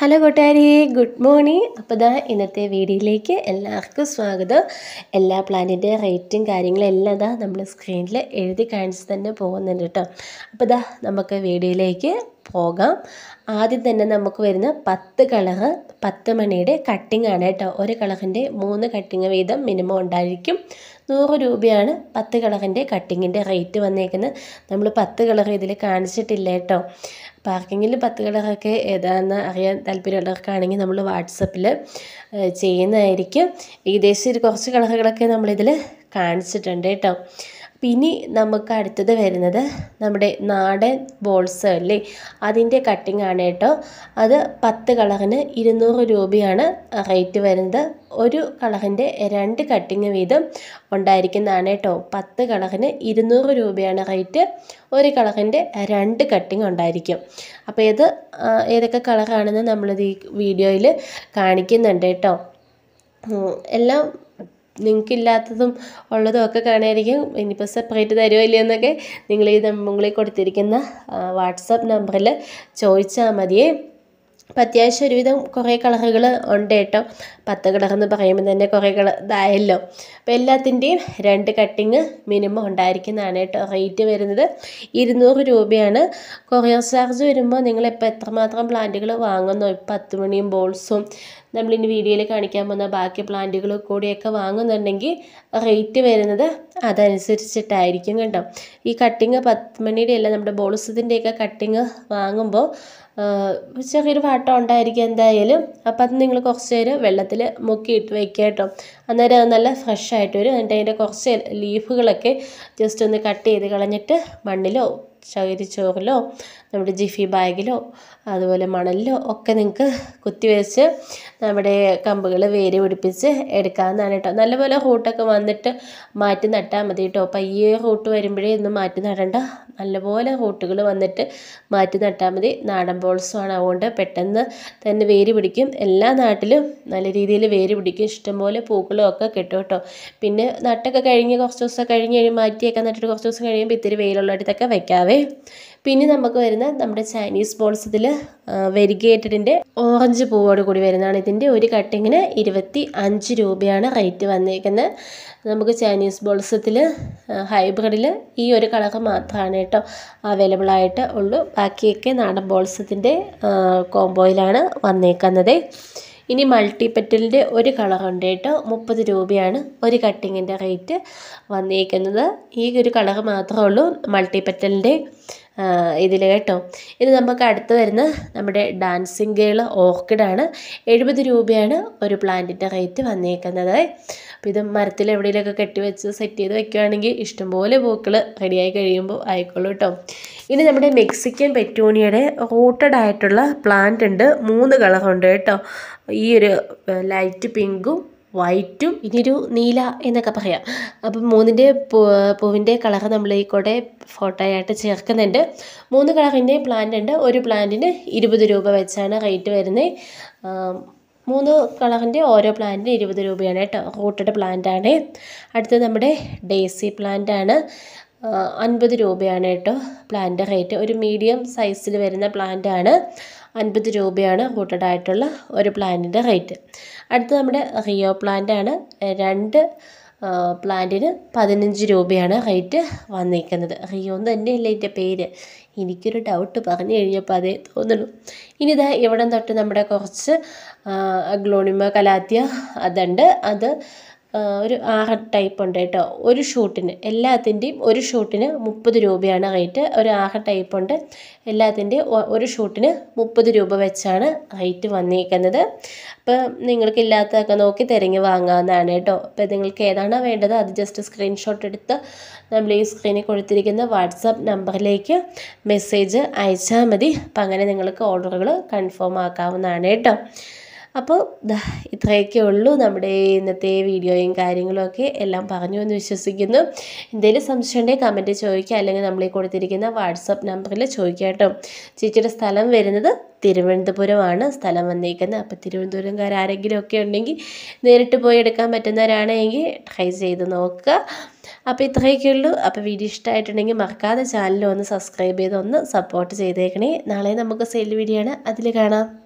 hello കൂട്ടുകാരി good morning അപ്പോൾ ദാ ഇന്നത്തെ വീഡിയോയിലേക്ക് എല്ലാവർക്കും സ്വാഗതം എല്ലാ പ്ലാനിൻ്റെ റേറ്റും കാര്യങ്ങളും എല്ലാം ദാ നമ്മൾ സ്ക്രീനിൽ എഴുതി കാണിച്ച് തന്നെ പോകുന്നുണ്ട് കേട്ടോ അപ്പോൾ ദാ നമുക്ക് വീഡിയോയിലേക്ക് പോകാം ആദ്യം തന്നെ നമുക്ക് വരുന്ന പത്ത് കളറ് പത്ത് മണിയുടെ കട്ടിംഗ് ആണ് കേട്ടോ ഒരു കളറിൻ്റെ മൂന്ന് കട്ടിങ് വീതം മിനിമം ഉണ്ടായിരിക്കും നൂറ് രൂപയാണ് പത്ത് കളറിൻ്റെ കട്ടിങ്ങിൻ്റെ റേറ്റ് വന്നേക്കുന്നത് നമ്മൾ പത്ത് കളർ ഇതിൽ കാണിച്ചിട്ടില്ല കേട്ടോ പാർക്കിങ്ങിൽ പത്ത് കളറൊക്കെ ഏതാണെന്ന് അറിയാൻ താല്പര്യമുള്ളവർക്കാണെങ്കിൽ നമ്മൾ വാട്സപ്പിൽ ചെയ്യുന്നതായിരിക്കും ഏകദേശം ഒരു കുറച്ച് കളറുകളൊക്കെ നമ്മളിതിൽ കാണിച്ചിട്ടുണ്ട് കേട്ടോ അപ്പം ഇനി നമുക്ക് അടുത്തത് വരുന്നത് നമ്മുടെ നാടൻ ബോൾസ് അല്ലേ അതിൻ്റെ കട്ടിംഗ് ആണ് കേട്ടോ അത് പത്ത് കളറിന് ഇരുന്നൂറ് രൂപയാണ് റേറ്റ് വരുന്നത് ഒരു കളറിൻ്റെ രണ്ട് കട്ടിങ് വീതം ഉണ്ടായിരിക്കുന്നതാണ് കേട്ടോ പത്ത് കളറിന് ഇരുന്നൂറ് രൂപയാണ് റേറ്റ് ഒരു കളറിൻ്റെ രണ്ട് കട്ടിങ് ഉണ്ടായിരിക്കും അപ്പോൾ ഇത് ഏതൊക്കെ കളറാണെന്ന് നമ്മളിത് ഈ വീഡിയോയിൽ കാണിക്കുന്നുണ്ട് കേട്ടോ എല്ലാം നിങ്ങൾക്കില്ലാത്തതും ഉള്ളതും ഒക്കെ കാണുമായിരിക്കും ഇനിയിപ്പോൾ സെപ്പറേറ്റ് തരുമോ ഇല്ലയോ എന്നൊക്കെ നിങ്ങൾ ഈ മുകളിൽ കൊടുത്തിരിക്കുന്ന വാട്സപ്പ് നമ്പറിൽ ചോദിച്ചാൽ മതിയേ അപ്പം അത്യാവശ്യം ഒരുവിധം കുറേ കളറുകൾ ഉണ്ട് കേട്ടോ പത്ത് കളർ എന്ന് പറയുമ്പോൾ തന്നെ കുറേ കളർ ഇതായല്ലോ അപ്പോൾ എല്ലാത്തിൻ്റെയും രണ്ട് കട്ടിങ് മിനിമം ഉണ്ടായിരിക്കുന്നതാണ് കേട്ടോ റേറ്റ് വരുന്നത് ഇരുന്നൂറ് രൂപയാണ് കൊറിയർ ചാർജ് വരുമ്പോൾ നിങ്ങളിപ്പോൾ എത്രമാത്രം പ്ലാന്റുകൾ വാങ്ങുന്നു പത്ത് മണിയും ബോൾസും നമ്മളിനി വീഡിയോയിൽ കാണിക്കാൻ പോകുന്ന ബാക്കി പ്ലാന്റുകൾ കൂടിയൊക്കെ വാങ്ങുന്നുണ്ടെങ്കിൽ റേറ്റ് വരുന്നത് അതനുസരിച്ചിട്ടായിരിക്കും കേട്ടോ ഈ കട്ടിങ് പത്ത് മണിയുടെ അല്ല നമ്മുടെ ബോൾസത്തിൻ്റെയൊക്കെ കട്ടിങ് വാങ്ങുമ്പോൾ ചെറിയൊരു വാട്ടം ഉണ്ടായിരിക്കും എന്തായാലും അപ്പം അത് നിങ്ങൾ കുറച്ച് നേരം വെള്ളത്തിൽ മുക്കിയിട്ട് വയ്ക്കുക കേട്ടോ അന്നേരം അത് നല്ല ഫ്രഷ് ആയിട്ട് വരും എന്നിട്ട് അതിൻ്റെ കുറച്ച് ലീഫുകളൊക്കെ ജസ്റ്റ് ഒന്ന് കട്ട് ചെയ്ത് കളഞ്ഞിട്ട് മണ്ണിലോ ചകിരിച്ചോറിലോ നമ്മുടെ ജിഫി ബാഗിലോ അതുപോലെ മണലിലോ ഒക്കെ നിങ്ങൾക്ക് കുത്തിവെച്ച് നമ്മുടെ കമ്പുകൾ വേര് പിടിപ്പിച്ച് എടുക്കാവുന്നതാണ് കേട്ടോ നല്ലപോലെ റൂട്ടൊക്കെ വന്നിട്ട് മാറ്റി നട്ടാൽ മതി കേട്ടോ പയ്യെ റൂട്ട് വരുമ്പോഴേ ഒന്നും മാറ്റി നടണ്ട നല്ലപോലെ റൂട്ടുകൾ വന്നിട്ട് മാറ്റി നട്ടാൽ മതി നാടൻ ബോൾസുമാണ് അതുകൊണ്ട് പെട്ടെന്ന് തന്നെ വേര് പിടിക്കും എല്ലാ നാട്ടിലും നല്ല രീതിയിൽ വേര് പിടിക്കും ഇഷ്ടംപോലെ പൂക്കളും ഒക്കെ കിട്ടും കേട്ടോ പിന്നെ നട്ടൊക്കെ കഴിഞ്ഞ് കുറച്ച് ദിവസം കഴിഞ്ഞ് കഴിയുമ്പോൾ മാറ്റിയൊക്കെ നട്ടിട്ട് കുറച്ച് ദിവസം കഴിയുമ്പോൾ ഇത്തിരി വെയിലുള്ളിടത്തൊക്കെ വെക്കാവേ പിന്നെ നമുക്ക് വരുന്ന നമ്മുടെ ചൈനീസ് ബോൾസ് ഇതിൽ വെരിഗേറ്റഡിൻ്റെ ഓറഞ്ച് പൂവോട് കൂടി വരുന്നതാണ് ഇതിൻ്റെ ഒരു കട്ടിങ്ങിന് ഇരുപത്തി അഞ്ച് രൂപയാണ് റേറ്റ് വന്നേക്കുന്നത് നമുക്ക് ചൈനീസ് ബോൾസത്തിൽ ഹൈബ്രിഡിൽ ഈ ഒരു കളർ മാത്രമാണ് കേട്ടോ അവൈലബിൾ ആയിട്ട് ഉള്ളൂ ബാക്കിയൊക്കെ നാടൻ ബോൾസത്തിൻ്റെ കോംബോയിലാണ് വന്നേക്കുന്നത് ഇനി മൾട്ടിപെറ്റലിൻ്റെ ഒരു കളറുണ്ട് കേട്ടോ മുപ്പത് രൂപയാണ് ഒരു കട്ടിങ്ങിൻ്റെ റേറ്റ് വന്നിരിക്കുന്നത് ഈ ഒരു കളർ മാത്രമേ ഉള്ളൂ മൾട്ടിപെറ്റലിൻ്റെ ഇതിൽ കേട്ടോ ഇത് നമുക്ക് അടുത്ത് വരുന്ന നമ്മുടെ ഡാൻസിങ് ഗേൾ ഓർക്കിഡാണ് എഴുപത് രൂപയാണ് ഒരു പ്ലാന്റിൻ്റെ റേറ്റ് വന്നേക്കുന്നത് അപ്പോൾ ഇത് മരത്തിൽ എവിടെയെങ്കിലുമൊക്കെ കെട്ടിവെച്ച് സെറ്റ് ചെയ്ത് വെക്കുകയാണെങ്കിൽ ഇഷ്ടംപോലെ പൂക്കൾ റെഡിയായി കഴിയുമ്പോൾ ആയിക്കോളൂ കേട്ടോ ഇനി നമ്മുടെ മെക്സിക്കൻ പെറ്റൂണിയുടെ റൂട്ടഡ് ആയിട്ടുള്ള പ്ലാന്റ് ഉണ്ട് മൂന്ന് കളറുണ്ട് കേട്ടോ ഈ ഒരു ലൈറ്റ് പിങ്കും വൈറ്റും ഇനിയൊരു നീല എന്നൊക്കെ പറയാം അപ്പം മൂന്നിൻ്റെ പൂവിൻ്റെ കളർ നമ്മൾ ഈ കൂടെ ഫോട്ടോയായിട്ട് ചേർക്കുന്നുണ്ട് മൂന്ന് കളറിൻ്റെ പ്ലാന്റ് ഉണ്ട് ഒരു പ്ലാന്റിന് ഇരുപത് രൂപ വെച്ചാണ് റേറ്റ് വരുന്നത് മൂന്ന് കളറിൻ്റെ ഓരോ പ്ലാന്റിന് ഇരുപത് രൂപയാണ് കേട്ടോ റൂട്ടഡ് പ്ലാന്റ് ആണ് അടുത്തത് നമ്മുടെ ഡേസി പ്ലാന്റ് ആണ് അൻപത് രൂപയാണ് കേട്ടോ പ്ലാന്റ് റേറ്റ് ഒരു മീഡിയം സൈസിൽ വരുന്ന പ്ലാന്റ് ആണ് അൻപത് രൂപയാണ് റൂട്ടഡ് ആയിട്ടുള്ള ഒരു പ്ലാന്റിൻ്റെ റേറ്റ് അടുത്ത നമ്മുടെ റിയോ പ്ലാന്റ് ആണ് രണ്ട് പ്ലാന്റിന് പതിനഞ്ച് രൂപയാണ് റേറ്റ് വന്നിരിക്കുന്നത് റിയോ എന്ന് തന്നെയല്ലേ ഇതിൻ്റെ പേര് എനിക്കൊരു ഡൗട്ട് പറഞ്ഞു കഴിഞ്ഞപ്പോൾ അതേ തോന്നുന്നു ഇനി ഇതാ ഇവിടെ തൊട്ട് നമ്മുടെ കുറച്ച് അഗ്ലോണിമ കലാത്തിയ അതുണ്ട് അത് ഒരു ആറ് ടൈപ്പ് ഉണ്ട് കേട്ടോ ഒരു ഷൂട്ടിന് എല്ലാത്തിൻ്റെയും ഒരു ഷൂട്ടിന് മുപ്പത് രൂപയാണ് റേറ്റ് ഒരു ആറ് ടൈപ്പ് ഉണ്ട് എല്ലാത്തിൻ്റെയും ഒരു ഷൂട്ടിന് മുപ്പത് രൂപ വെച്ചാണ് റേറ്റ് വന്നിരിക്കുന്നത് അപ്പോൾ നിങ്ങൾക്ക് ഇല്ലാത്തതൊക്കെ നോക്കി തിരഞ്ഞ് വാങ്ങാവുന്നതാണ് കേട്ടോ അപ്പോൾ നിങ്ങൾക്ക് ഏതാണോ വേണ്ടത് അത് ജസ്റ്റ് സ്ക്രീൻഷോട്ട് എടുത്ത് നമ്മൾ ഈ സ്ക്രീനിൽ കൊടുത്തിരിക്കുന്ന വാട്സാപ്പ് നമ്പറിലേക്ക് മെസ്സേജ് അയച്ചാൽ മതി അപ്പം അങ്ങനെ നിങ്ങൾക്ക് ഓർഡറുകൾ കൺഫേം ആക്കാവുന്നതാണ് കേട്ടോ അപ്പോൾ ഇത്രയൊക്കെ ഉള്ളൂ നമ്മുടെ ഇന്നത്തെ വീഡിയോയും കാര്യങ്ങളും ഒക്കെ എല്ലാം പറഞ്ഞു എന്ന് വിശ്വസിക്കുന്നു എന്തെങ്കിലും സംശയം ഉണ്ടെങ്കിൽ കമൻറ്റ് ചോദിക്കുക അല്ലെങ്കിൽ നമ്മൾ ഈ കൊടുത്തിരിക്കുന്ന വാട്സപ്പ് നമ്പറിൽ ചോദിക്കുക കേട്ടോ ചേച്ചിയുടെ സ്ഥലം വരുന്നത് തിരുവനന്തപുരമാണ് സ്ഥലം വന്നിരിക്കുന്നത് അപ്പോൾ തിരുവനന്തപുരംകാർ ആരെങ്കിലും ഒക്കെ ഉണ്ടെങ്കിൽ നേരിട്ട് പോയി എടുക്കാൻ പറ്റുന്നവരാണെങ്കിൽ ട്രൈ ചെയ്ത് നോക്കുക അപ്പോൾ ഇത്രയൊക്കെ ഉള്ളൂ അപ്പോൾ വീഡിയോ ഇഷ്ടമായിട്ടുണ്ടെങ്കിൽ മറക്കാതെ ചാനൽ ഒന്ന് സബ്സ്ക്രൈബ് ചെയ്ത് ഒന്ന് സപ്പോർട്ട് ചെയ്തേക്കണേ നാളെ നമുക്ക് സെയിൽ വീഡിയോ ആണ് അതിൽ കാണാം